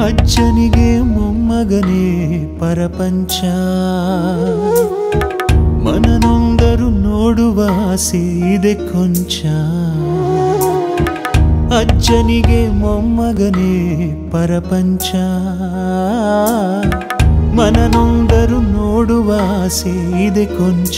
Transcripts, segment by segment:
ಅಜ್ಜನಿಗೆ ಮೊಮ್ಮಗನೇ ಪರಪಂಚ ಮನನೊಂದರು ನೋಡುವ ಆಸೆ ಇದೆ ಕೊಂಚ ಅಜ್ಜನಿಗೆ ಮೊಮ್ಮಗನೇ ಪರಪಂಚ ಮನನೊಂದರು ನೋಡುವ ಆಸೆ ಇದೆ ಕೊಂಚ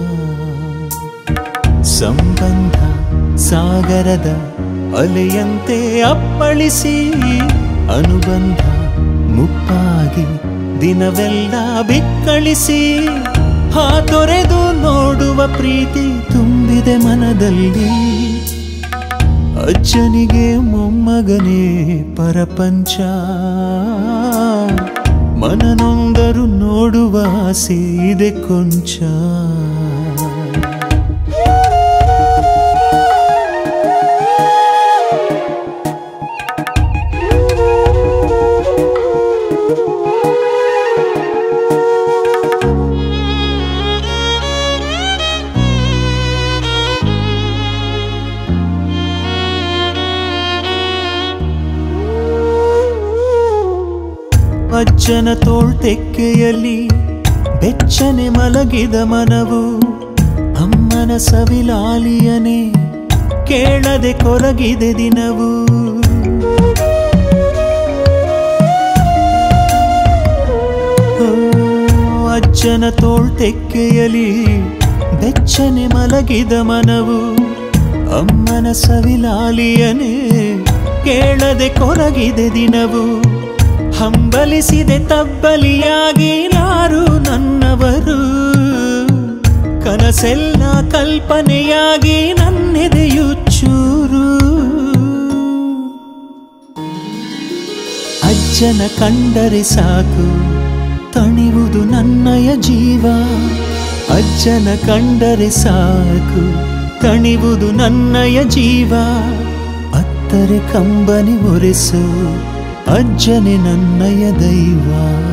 ಸಂಬಂಧ ಸಾಗರದ ಅಲೆಯಂತೆ ಅಪ್ಪಳಿಸಿ ಅನುಬಂಧ ಮುಪ್ಪಾಗಿ ದಿನವೆಲ್ಲ ಬಿಕ್ಕಳಿಸಿ ಹಾತೊರೆದು ನೋಡುವ ಪ್ರೀತಿ ತುಂಬಿದೆ ಮನದಲ್ಲಿ ಅಜ್ಜನಿಗೆ ಮೊಮ್ಮಗನೇ ಪರಪಂಚ ಮನನೊಂದರು ನೋಡುವ ಆಸೆ ಇದೆ ಕೊಂಚ ಅಜ್ಜನ ತೋಳ್ತೆಕ್ಕೆಯಲ್ಲಿ ಬೆಚ್ಚನೆ ಮಲಗಿದ ಮನವು ಅಮ್ಮನ ಸವಿಲಾಲಿಯನೇ ಕೇಳದೆ ಕೊರಗಿದೆ ದಿನವು ಓ, ಅಜ್ಜನ ತೋಳ್ತೆಕ್ಕೆಯಲ್ಲಿ ಬೆಚ್ಚನೆ ಮಲಗಿದ ಮನವು ಅಮ್ಮನ ಸವಿಲಾಲಿಯನೇ ಕೇಳದೆ ಕೊರಗಿದೆ ದಿನವು ಹಂಬಲಿಸಿದೆ ತಬ್ಬಲಿಯಾಗಿ ಯಾರು ನನ್ನವರು ಕನಸೆಲ್ಲ ಕಲ್ಪನೆಯಾಗಿ ನನ್ನೆದೆಯು ಚೂರು ಅಜ್ಜನ ಕಂಡರೆ ಸಾಕು ತಣಿವುದು ನನ್ನಯ ಜೀವ ಅಜ್ಜನ ಕಂಡರೆ ಸಾಕು ತಣಿವುದು ನನ್ನಯ ಜೀವ ಅತ್ತರೆ ಕಂಬನಿ ಒರೆಸು ಅಜ್ಜನೆ ನನ್ನಯ ದೈವ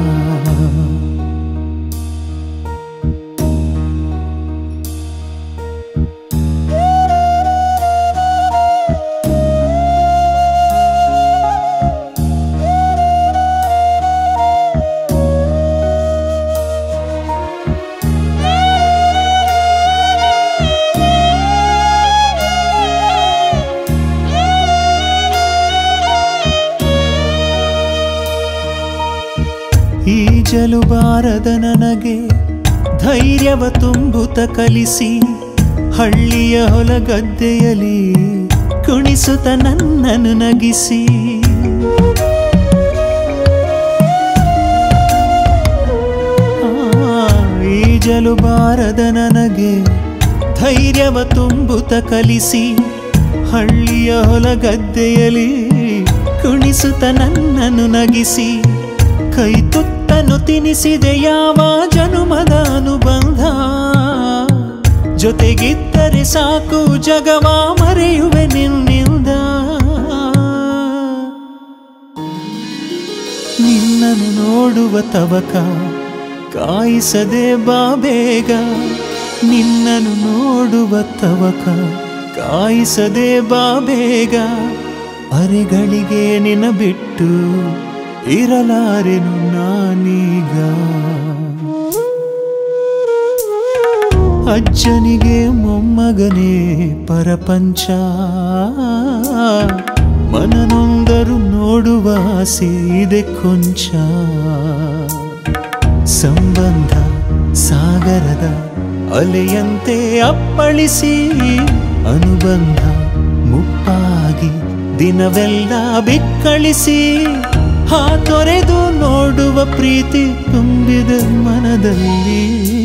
ಈಜಲು ಬಾರದ ನನಗೆ ಧೈರ್ಯವ ತುಂಬುತ್ತ ಕಲಿಸಿ ಹಳ್ಳಿಯ ಹೊಲಗದ್ದೆಯಲ್ಲಿ ಕುಣಿಸುತ್ತ ನನ್ನನ್ನು ನಗಿಸಿ ಆ, ಈಜಲು ಬಾರದ ನನಗೆ ಧೈರ್ಯವ ತುಂಬುತ್ತ ಕಲಿಸಿ ಹಳ್ಳಿಯ ಹೊಲಗದ್ದೆಯಲ್ಲಿ ಕುಣಿಸುತ್ತ ನನ್ನನ್ನು ನಗಿಸಿ ಕೈ ತುತ್ತನ್ನು ತಿನಿಸಿದೆ ಯಾವ ಜನುಮದ ಅನುಬಂಧ ಜೊತೆಗಿದ್ದರೆ ಸಾಕು ಜಗವ ಮರೆಯುವೆ ನಿನ್ನಿಂದ ನಿನ್ನನ್ನು ನೋಡುವ ತವಕ ಕಾಯಿಸದೆ ಬಾ ಬೇಗ ನಿನ್ನನ್ನು ನೋಡುವ ತವಕ ಕಾಯಿಸದೆ ಬಾ ಬೇಗ ಅರೆಗಳಿಗೆ ನಿನ ಬಿಟ್ಟು ಇರಲಾರೆನು ನಾನೀಗ ಅಜ್ಜನಿಗೆ ಮೊಮ್ಮಗನೇ ಪರಪಂಚ ಮನನೊಂದರು ನೋಡುವ ಆಸೆ ಇದೆ ಕೊಂಚ ಸಂಬಂಧ ಸಾಗರದ ಅಲೆಯಂತೆ ಅಪ್ಪಳಿಸಿ ಅನುಬಂಧ ಮುಪ್ಪಾಗಿ ದಿನವೆಲ್ಲ ಬಿಕ್ಕಳಿಸಿ ಹಾತೊರೆದು ನೋಡುವ ಪ್ರೀತಿ ತುಂಬಿದ ಮನದಲ್ಲಿ